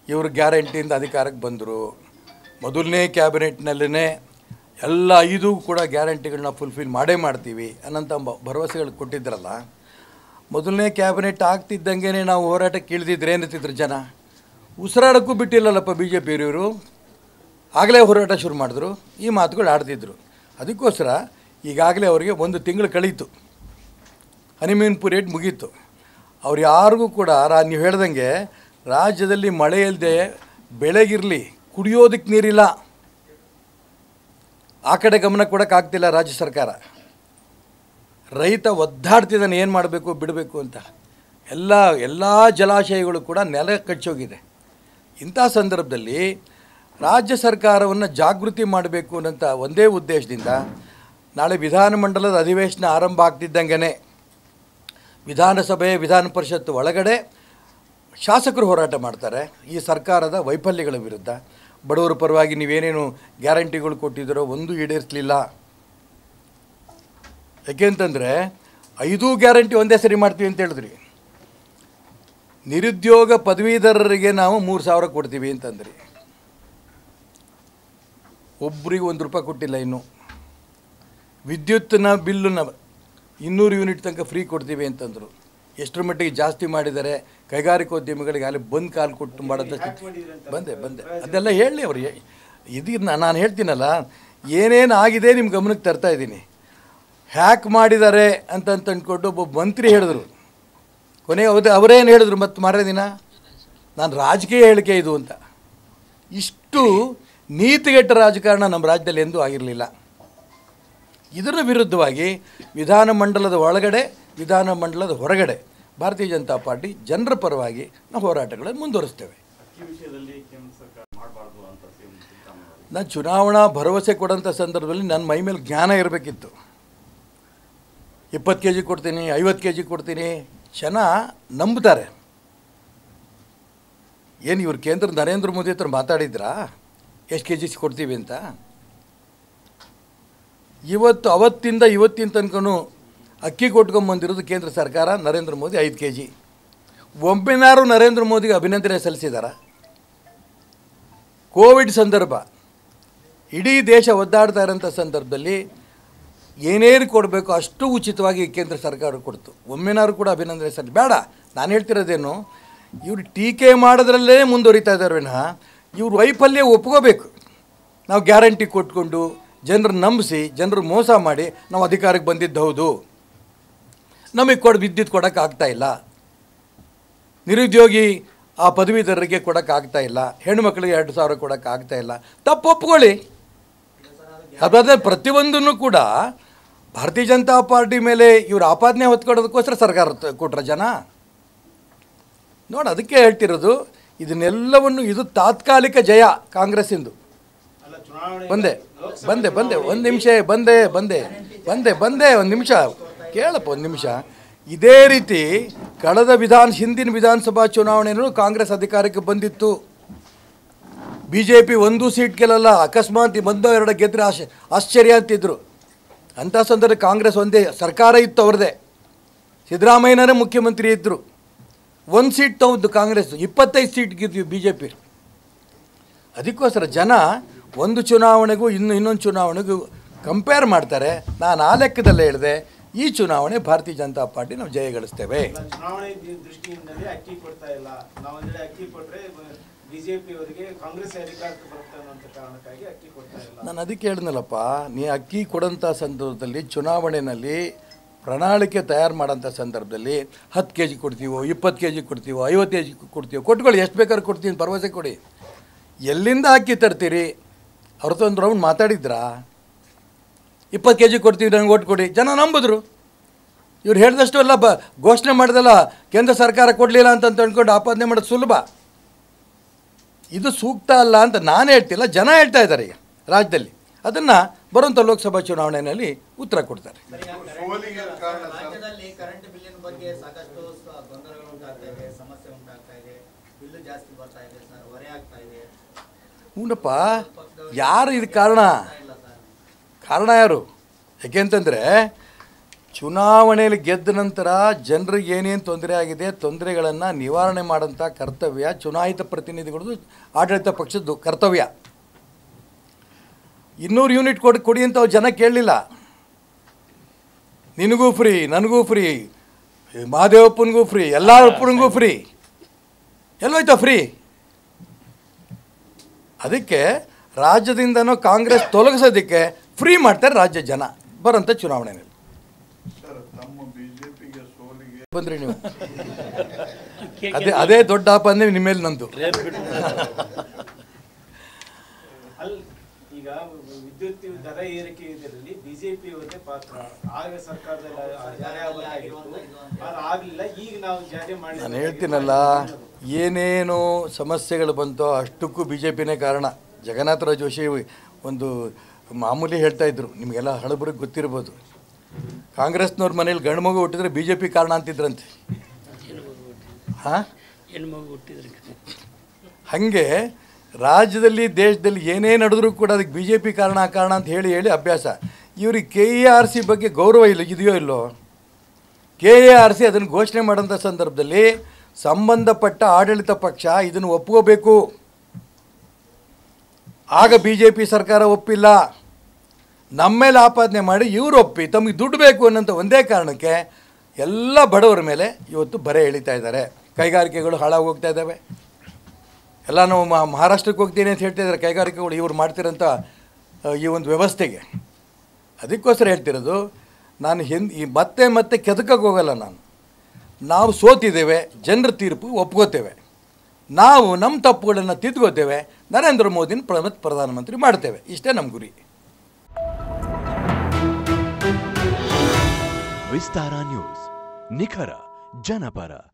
ಇವರು ಗ್ಯಾರಂಟಿಯಿಂದ ಅಧಿಕಾರಕ್ಕೆ ಬಂದರು ಮೊದಲನೇ ಕ್ಯಾಬಿನೆಟ್ನಲ್ಲೇ ಎಲ್ಲ ಐದು ಕೂಡ ಗ್ಯಾರಂಟಿಗಳನ್ನ ಫುಲ್ಫಿಲ್ ಮಾಡೇ ಮಾಡ್ತೀವಿ ಅನ್ನೋಂಥ ಬ- ಭರವಸೆಗಳು ಕೊಟ್ಟಿದ್ರಲ್ಲ ಮೊದಲನೇ ಕ್ಯಾಬಿನೆಟ್ ಆಗ್ತಿದ್ದಂಗೆ ನಾವು ಹೋರಾಟಕ್ಕೆ ಇಳಿದಿದ್ರೆ ಏನಂತಿದ್ರು ಜನ ಉಸಿರಾಡೋಕ್ಕೂ ಬಿಟ್ಟಿಲ್ಲಲ್ಲಪ್ಪ ಬಿ ಜೆ ಪಿಯವರು ಆಗಲೇ ಹೋರಾಟ ಶುರು ಮಾಡಿದ್ರು ಈ ಮಾತುಗಳು ಆಡ್ತಿದ್ರು ಅದಕ್ಕೋಸ್ಕರ ಈಗಾಗಲೇ ಅವರಿಗೆ ಒಂದು ತಿಂಗಳು ಕಳೀತು ಹನಿಮೂನ್ ಪೀರಿಯಡ್ ಮುಗೀತು ಅವ್ರು ಯಾರಿಗೂ ಕೂಡ ರಾ ನೀವು ಹೇಳ್ದಂಗೆ ರಾಜ್ಯದಲ್ಲಿ ಮಳೆ ಇಲ್ಲದೆ ಬೆಳೆಗಿರಲಿ ಕುಡಿಯೋದಕ್ಕೆ ನೀರಿಲ್ಲ ಆ ಕಡೆ ಗಮನ ಕೊಡೋಕ್ಕಾಗ್ತಿಲ್ಲ ರಾಜ್ಯ ಸರ್ಕಾರ ರೈತ ಒದ್ದಾಡ್ತಿದ್ದಾನೆ ಏನು ಮಾಡಬೇಕು ಬಿಡಬೇಕು ಅಂತ ಎಲ್ಲ ಎಲ್ಲ ಜಲಾಶಯಗಳು ಕೂಡ ನೆಲ ಕಚ್ಚೋಗಿದೆ ಇಂಥ ಸಂದರ್ಭದಲ್ಲಿ ರಾಜ್ಯ ಸರ್ಕಾರವನ್ನು ಜಾಗೃತಿ ಮಾಡಬೇಕು ಅನ್ನೋಂಥ ಒಂದೇ ಉದ್ದೇಶದಿಂದ ನಾಳೆ ವಿಧಾನಮಂಡಲದ ಅಧಿವೇಶನ ಆರಂಭ ಆಗ್ತಿದ್ದಂಗೆ ವಿಧಾನಸಭೆ ವಿಧಾನ ಪರಿಷತ್ ಒಳಗಡೆ ಶಾಸಕರು ಹೋರಾಟ ಮಾಡ್ತಾರೆ ಈ ಸರ್ಕಾರದ ವೈಫಲ್ಯಗಳ ವಿರುದ್ಧ ಬಡವರ ಪರವಾಗಿ ನೀವೇನೇನು ಗ್ಯಾರಂಟಿಗಳು ಕೊಟ್ಟಿದ್ದೀರೋ ಒಂದು ಈಡೇರಿಸಲಿಲ್ಲ ಯಾಕೆಂತಂದರೆ ಐದು ಗ್ಯಾರಂಟಿ ಒಂದೇ ಸರಿ ಮಾಡ್ತೀವಿ ಅಂತ ಹೇಳಿದ್ರಿ ನಿರುದ್ಯೋಗ ಪದವೀಧರರಿಗೆ ನಾವು ಮೂರು ಸಾವಿರ ಕೊಡ್ತೀವಿ ಅಂತಂದ್ರಿ ಒಬ್ಬರಿಗೆ ಒಂದು ರೂಪಾಯಿ ಕೊಟ್ಟಿಲ್ಲ ಇನ್ನು ವಿದ್ಯುತ್ನ ಬಿಲ್ಲನ್ನ ಇನ್ನೂರು ಯೂನಿಟ್ ತನಕ ಫ್ರೀ ಕೊಡ್ತೀವಿ ಅಂತಂದರು ಎಷ್ಟರ ಮಟ್ಟಿಗೆ ಜಾಸ್ತಿ ಮಾಡಿದ್ದಾರೆ ಕೈಗಾರಿಕೋದ್ಯಮಿಗಳಿಗೆ ಅಲ್ಲಿ ಬಂದ್ ಕಾಲು ಕೊಟ್ಟು ಮಾಡೋದ ಬಂದೆ ಬಂದೆ ಅದೆಲ್ಲ ಹೇಳಿ ಅವ್ರಿಗೆ ಇದು ನಾನು ಹೇಳ್ತೀನಲ್ಲ ಏನೇನು ಆಗಿದೆ ನಿಮ್ಮ ಗಮನಕ್ಕೆ ತರ್ತಾ ಇದ್ದೀನಿ ಹ್ಯಾಕ್ ಮಾಡಿದ್ದಾರೆ ಅಂತ ಅಂತ ಅಂದ್ಕೊಂಡು ಒಬ್ಬ ಮಂತ್ರಿ ಹೇಳಿದ್ರು ಕೊನೆಗೆ ಅವತ್ತು ಅವರೇನು ಹೇಳಿದ್ರು ಮತ್ತು ಮಾರನೇ ದಿನ ನಾನು ರಾಜಕೀಯ ಹೇಳಿಕೆ ಇದು ಅಂತ ಇಷ್ಟು ನೀತಿಗೆಟ್ಟ ರಾಜಕಾರಣ ನಮ್ಮ ರಾಜ್ಯದಲ್ಲಿ ಎಂದೂ ಆಗಿರಲಿಲ್ಲ ಇದರ ವಿರುದ್ಧವಾಗಿ ವಿಧಾನಮಂಡಲದ ಒಳಗಡೆ ವಿಧಾನಮಂಡಲದ ಹೊರಗಡೆ ಭಾರತೀಯ ಜನತಾ ಪಾರ್ಟಿ ಜನರ ಪರವಾಗಿ ನಾವು ಹೋರಾಟಗಳನ್ನು ಮುಂದುವರಿಸ್ತೇವೆ ಅಕ್ಕಿ ವಿಷಯದಲ್ಲಿ ಕೇಂದ್ರ ಸರ್ಕಾರ ಮಾಡಬಾರ್ದು ಅಂತ ಸಿಎಂ ಸಿದ್ದರಾಮಯ್ಯ ಅವರು ನಾನು ಚುನಾವಣಾ ಭರವಸೆ ಕೊಡೋಂಥ ಸಂದರ್ಭದಲ್ಲಿ ನನ್ನ ಮೈ ಮೇಲೆ ಜ್ಞಾನ ಇರಬೇಕಿತ್ತು ಇಪ್ಪತ್ತು ಕೆ ಜಿ ಕೊಡ್ತೀನಿ ಐವತ್ತು ಕೆ ಜಿ ಕೊಡ್ತೀನಿ ಜನ ನಂಬ್ತಾರೆ ಏನು ಇವ್ರು ಕೇಂದ್ರ ನರೇಂದ್ರ ಮೋದಿ ಹತ್ರ ಮಾತಾಡಿದ್ರಾ ಎಷ್ಟು ಕೆ ಜಿ ಕೊಡ್ತೀವಿ ಅಂತ ಇವತ್ತು ಅವತ್ತಿಂದ ಇವತ್ತಿನ ತನಕನೂ ಅಕ್ಕಿ ಕೊಟ್ಕೊಂಬಂದಿರೋದು ಕೇಂದ್ರ ಸರ್ಕಾರ ನರೇಂದ್ರ ಮೋದಿ ಐದು ಕೆ ಜಿ ಒಮ್ಮೆನಾರು ನರೇಂದ್ರ ಮೋದಿಗೆ ಅಭಿನಂದನೆ ಸಲ್ಲಿಸಿದಾರ ಕೋವಿಡ್ ಸಂದರ್ಭ ಇಡೀ ದೇಶ ಒದ್ದಾಡ್ತಾ ಇರೋಂಥ ಸಂದರ್ಭದಲ್ಲಿ ಏನೇನು ಕೊಡಬೇಕು ಅಷ್ಟು ಉಚಿತವಾಗಿ ಕೇಂದ್ರ ಸರ್ಕಾರ ಕೊಡ್ತು ಒಮ್ಮೆನಾರು ಕೂಡ ಅಭಿನಂದನೆ ಸಲ್ಲಿ ಬೇಡ ನಾನು ಹೇಳ್ತಿರೋದೇನು ಇವರು ಟೀಕೆ ಮಾಡೋದ್ರಲ್ಲೇ ಮುಂದುವರಿತಾ ಇದ್ದಾರೆ ವಿನಃ ಇವ್ರ ವೈಫಲ್ಯ ಒಪ್ಕೋಬೇಕು ನಾವು ಗ್ಯಾರಂಟಿ ಕೊಟ್ಕೊಂಡು ಜನರು ನಂಬಿಸಿ ಜನರು ಮೋಸ ಮಾಡಿ ನಾವು ಅಧಿಕಾರಕ್ಕೆ ಬಂದಿದ್ದು ಹೌದು ನಮಗೆ ಕೊಡ ವಿದ್ಯುತ್ ಕೊಡೋಕೆ ಆಗ್ತಾ ಇಲ್ಲ ನಿರುದ್ಯೋಗಿ ಆ ಪದವೀಧರರಿಗೆ ಕೊಡೋಕೆ ಆಗ್ತಾ ಇಲ್ಲ ಹೆಣ್ಮಕ್ಳಿಗೆ ಎರಡು ಸಾವಿರ ಕೊಡೋಕೆ ಆಗ್ತಾ ಇಲ್ಲ ತಪ್ಪು ಒಪ್ಕೊಳ್ಳಿ ಅದಾದ್ರೆ ಪ್ರತಿಯೊಂದನ್ನು ಕೂಡ ಭಾರತೀಯ ಜನತಾ ಪಾರ್ಟಿ ಮೇಲೆ ಇವ್ರ ಆಪಾದನೆ ಹೊತ್ಕೊಡೋದಕ್ಕೋಸ್ಕರ ಸರ್ಕಾರ ತ- ಕೊಟ್ರ ಜನ ನೋಡಿ ಅದಕ್ಕೆ ಹೇಳ್ತಿರೋದು ಇದನ್ನೆಲ್ಲವನ್ನು ಇದು ತಾತ್ಕಾಲಿಕ ಜಯ ಕಾಂಗ್ರೆಸ್ಸಿಂದು ಅಲ್ಲ ಚುನಾವಣೆ ಬಂದೆ ಬಂದೆ ಬಂದೆ ಒಂದು ನಿಮಿಷ ಬಂದೆ ಬಂದೆ ಬಂದೆ ಬಂದೆ ಒಂದು ನಿಮಿಷ ಕೇಳಪ್ಪ ಒಂದು ನಿಮಿಷ ಇದೇ ರೀತಿ ಕಳೆದ ವಿಧಾನ ಹಿಂದಿನ ವಿಧಾನಸಭಾ ಚುನಾವಣೆಯಲ್ಲೂ ಕಾಂಗ್ರೆಸ್ ಅಧಿಕಾರಕ್ಕೆ ಬಂದಿತ್ತು ಬಿ ಜೆ ಪಿ ಒಂದು ಸೀಟ್ ಗೆಲ್ಲಲ್ಲ ಅಕಸ್ಮಾತ್ ಬಂದೋ ಎರಡು ಗೆದ್ರೆ ಆಶ್ ಆಶ್ಚರ್ಯ ಅಂತಿದ್ರು ಅಂಥ ಸಂದರ್ಭ ಕಾಂಗ್ರೆಸ್ ಒಂದೇ ಸರ್ಕಾರ ಇತ್ತು ಅವ್ರದ್ದೇ ಸಿದ್ದರಾಮಯ್ಯನವರೇ ಮುಖ್ಯಮಂತ್ರಿ ಇದ್ದರು ಒಂದು ಸೀಟ್ ತಗೊಂಡು ಕಾಂಗ್ರೆಸ್ ಇಪ್ಪತ್ತೈದು ಸೀಟ್ ಗೆದ್ವಿ ಬಿ ಜೆ ಪಿ ಅದಕ್ಕೋಸ್ಕರ ಜನ ಒಂದು ಚುನಾವಣೆಗೂ ಇನ್ನು ಇನ್ನೊಂದು ಚುನಾವಣೆಗೂ ಕಂಪೇರ್ ಮಾಡ್ತಾರೆ ನಾನು ಆ ಲೆಕ್ಕದಲ್ಲೇ ಹೇಳಿದೆ ಈ ಚುನಾವಣೆ ಭಾರತೀಯ ಜನತಾ ಪಾರ್ಟಿ ನಾವು ಜಯ ಗಳಿಸ್ತೇವೆ ಅಲ್ಲ, ಚುನಾವಣೆ ದಿ- ದೃಷ್ಟಿಯಿಂದಲೇ ಅಕ್ಕಿ ಕೊಡ್ತಾ ಇಲ್ಲ ನಾವೊಂದೆಡೆ ಅಕ್ಕಿ ಕೊಟ್ರೆ ಬಿಜೆಪಿ ಅವರಿಗೆ ಕಾಂಗ್ರೆಸ್ ಅಧಿಕಾರಕ್ಕೆ ಬರುತ್ತೆ ಅನ್ನೋ ಕಾರಣಕ್ಕಾಗಿ ಅಕ್ಕಿ ಕೊಡ್ತಾ ಇಲ್ಲ ನಾನು ಅದಕ್ಕೆ ಹೇಳಿದ್ನಲ್ಲಪ್ಪ ನೀ ಅಕ್ಕಿ ಕೊಡೋಂಥ ಸಂದರ್ಭದಲ್ಲಿ ಚುನಾವಣೆಯಲ್ಲಿ ಪ್ರಣಾಳಿಕೆ ತಯಾರು ಮಾಡೋಂಥ ಸಂದರ್ಭದಲ್ಲಿ ಹತ್ತು ಕೆ ಜಿ ಕೊಡ್ತೀವೋ ಇಪ್ಪತ್ತು ಕೆ ಜಿ ಕೊಡ್ತೀವೋ ಐವತ್ತು ಕೆ ಜಿ ಕೊಡ್ತೀವೋ ಕೊಟ್ಕೊಳ್ಳಿ ಎಷ್ಟು ಬೇಕಾದ್ರೂ ಕೊಡ್ತೀನಿ ಭರವಸೆ ಕೊಡಿ ಎಲ್ಲಿಂದ ಅಕ್ಕಿ ತರ್ತೀರಿ ಅವ್ರದ್ದು ಒಂದು ರೌಂಡ್ ಮಾತಾಡಿದ್ರಾ ಇಪ್ಪತ್ತು ಕೆ ಜಿ ಕೊಡ್ತೀವಿ ನನಗೆ ಓಟ್ ಕೊಡಿ ಜನ ನಂಬಿದ್ರು ಇವ್ರು ಹೇಳಿದಷ್ಟು ಎಲ್ಲ ಬ ಘೋಷಣೆ ಮಾಡಿದಲ್ಲ ಕೇಂದ್ರ ಸರ್ಕಾರ ಕೊಡಲಿಲ್ಲ ಅಂತ ಅಂದ್ಕೊಂಡು ಆಪಾದನೆ ಮಾಡೋದು ಸುಲಭ ಇದು ಸೂಕ್ತ ಅಲ್ಲ ಅಂತ ನಾನು ಹೇಳ್ತಿಲ್ಲ ಜನ ಹೇಳ್ತಾ ಇದ್ದಾರೆ ಈಗ ರಾಜ್ಯದಲ್ಲಿ ಅದನ್ನು ಬರುವಂಥ ಲೋಕಸಭಾ ಚುನಾವಣೆಯಲ್ಲಿ ಉತ್ತರ ಕೊಡ್ತಾರೆ ರಾಜ್ಯದಲ್ಲಿ ಕರೆಂಟ್ ಬಿಲ್ಲಿನ ಬಗ್ಗೆ ಸಾಕಷ್ಟು ಸ- ಗೊಂದಲಗಳು ಉಂಟಾಗ್ತಾ ಇದೆ ಸಮಸ್ಯೆ ಉಂಟಾಗ್ತಾ ಇದೆ ಬಿಲ್ಲು ಜಾಸ್ತಿ ಬರ್ತಾ ಇದೆ ಸರ್ ಹೊರೆ ಆಗ್ತಾ ಇದೆ ಹ್ಞೂನಪ್ಪ ಯಾರು ಇದು ಕಾರಣ ಇಲ್ಲ ಸರ್ ಕಾರಣ ಯಾರು ಯಾಕೆಂತಂದರೆ ಚುನಾವಣೆಯಲ್ಲಿ ಗೆದ್ದ ನಂತರ ಜನರಿಗೆ ಏನೇನು ತೊಂದರೆ ಆಗಿದೆ ತೊಂದರೆಗಳನ್ನು ನಿವಾರಣೆ ಮಾಡೋಂಥ ಕರ್ತವ್ಯ ಚುನಾಯಿತ ಪ್ರತಿನಿಧಿಗಳದ್ದು ಆಡಳಿತ ಪಕ್ಷದ್ದು ಕರ್ತವ್ಯ ಇನ್ನೂರು ಯೂನಿಟ್ ಕೊಡಿ ಕೊಡಿ ಅಂತ ಅವ್ರು ಜನ ಕೇಳಲಿಲ್ಲ ನಿನಗೂ ಫ್ರೀ ನನಗೂ ಫ್ರೀ ಮಹಾದೇವಪ್ಪನಿಗೂ ಫ್ರೀ ಎಲ್ಲಪ್ಪನಿಗೂ ಫ್ರೀ ಎಲ್ಲೋಯ್ತಾ ಫ್ರೀ ಅದಕ್ಕೆ ರಾಜ್ಯದಿಂದನೂ ಕಾಂಗ್ರೆಸ್ ತೊಲಗಿಸೋದಕ್ಕೆ ಫ್ರೀ ಮಾಡ್ತಾರೆ ರಾಜ್ಯ ಜನ ಬರೋಂಥ ಚುನಾವಣೆಯಲ್ಲಿ ಸರ್ ತಮ್ಮ ಬಿಜೆಪಿಗೆ ಸೋಲಿಗೆ ಬಂದ್ರಿ ನೀವು ಅದೇ ಅದೇ ದೊಡ್ಡ ಆಪ ಅಂದ್ರೆ ನಿಮ್ಮ ಮೇಲೆ ನಂದು ಅಲ್ಲಿ ಈಗ ವಿದ್ಯುತ್ ದರ ಏರಿಕೆ ಇದರಲ್ಲಿ ಬಿಜೆಪಿ ಅವರದೇ ಪಾತ್ರ ಆಗ ಸರ್ಕಾರದಲ್ಲಿ ಜಾರಿ ಆಗಬೇಕಾಗಿತ್ತು ಅದು ಆಗ್ಲಿಲ್ಲ ಈಗ ನಾವು ಜಾರಿ ಮಾಡಿ ನಾನು ಹೇಳ್ತೀನಲ್ಲ ಏನೇನು ಸಮಸ್ಯೆಗಳು ಬಂತೋ ಅಷ್ಟಕ್ಕೂ ಬಿ ಜೆ ಪಿನೇ ಕಾರಣ ಜಗನ್ನಾಥರಾವ್ ಜೋಶಿ ಒಂದು ಮಾಮೂಲಿ ಹೇಳ್ತಾ ಇದ್ರು ನಿಮಗೆಲ್ಲ ಹಳಬರಿಗೆ ಗೊತ್ತಿರ್ಬೋದು ಕಾಂಗ್ರೆಸ್ನವ್ರ ಮನೇಲಿ ಗಂಡು ಮಗು ಹುಟ್ಟಿದ್ರೆ ಬಿ ಜೆ ಪಿ ಕಾರಣ ಅಂತಿದ್ರಂತೆ ಹಾಂ ಹೆಣ್ಮಗು ಹುಟ್ಟಿದ್ರೆ ಹಾಗೆ ರಾಜ್ಯದಲ್ಲಿ ದೇಶದಲ್ಲಿ ಏನೇ ನಡೆದ್ರೂ ಕೂಡ ಅದಕ್ಕೆ ಬಿ ಜೆ ಪಿ ಕಾರಣ ಕಾರಣ ಅಂತ ಹೇಳಿ ಹೇಳಿ ಅಭ್ಯಾಸ ಇವ್ರಿಗೆ ಕೆ ಎ ಆರ್ ಸಿ ಬಗ್ಗೆ ಗೌರವ ಇಲ್ಲ ಇದೆಯೋ ಇಲ್ಲೋ ಕೆ ಎ ಆರ್ ಸಿ ಅದನ್ನು ಘೋಷಣೆ ಮಾಡೋಂಥ ಸಂದರ್ಭದಲ್ಲಿ ಸಂಬಂಧಪಟ್ಟ ಆಡಳಿತ ಪಕ್ಷ ಇದನ್ನು ಒಪ್ಕೋಬೇಕು ಆಗ ಬಿ ಜೆ ಪಿ ಸರ್ಕಾರ ಒಪ್ಪಿಲ್ಲ ನಮ್ಮ ಮೇಲೆ ಆಪಾದನೆ ಮಾಡಿ ಇವ್ರು ಒಪ್ಪಿ ತಮಗೆ ದುಡ್ಡು ಬೇಕು ಅನ್ನೋಂಥ ಒಂದೇ ಕಾರಣಕ್ಕೆ ಎಲ್ಲ ಬಡವರ ಮೇಲೆ ಇವತ್ತು ಬರೆ ಎಳಿತಾ ಇದ್ದಾರೆ ಕೈಗಾರಿಕೆಗಳು ಹಾಳಾಗಿ ಹೋಗ್ತಾ ಇದ್ದಾವೆ ಎಲ್ಲ ನಾವು ಮಾ- ಮಹಾರಾಷ್ಟ್ರಕ್ಕೆ ಹೋಗ್ತೀನಿ ಅಂತ ಹೇಳ್ತಾ ಇದ್ದಾರೆ ಕೈಗಾರಿಕೆಗಳು ಇವ್ರು ಮಾಡ್ತಿರೋಂಥ ಆ, ಈ ಒಂದು ವ್ಯವಸ್ಥೆಗೆ ಅದಕ್ಕೋಸ್ಕರ ಹೇಳ್ತಿರೋದು ನಾನು ಹಿಂದ್ ಈ ಮತ್ತೆ ಮತ್ತೆ ಕೆದಕಕ್ಕೆ ಹೋಗಲ್ಲ ನಾನು ನಾವು ಸೋತಿದ್ದೇವೆ ಜನರ ತೀರ್ಪು ಒಪ್ಕೋತೇವೆ ನಾವು ನಮ್ಮ ತಪ್ಪುಗಳನ್ನು ತಿದ್ಕೋತೇವೆ ನರೇಂದ್ರ ಮೋದಿನ ಪ್ರ ಪ್ರಧಾನಮಂತ್ರಿ ಮಾಡ್ತೇವೆ ಇಷ್ಟೇ ನಮ್ಮ ಗುರಿ ವಿಸ್ತಾರ ನ್ಯೂಸ್ ನಿಖರ ಜನಪರ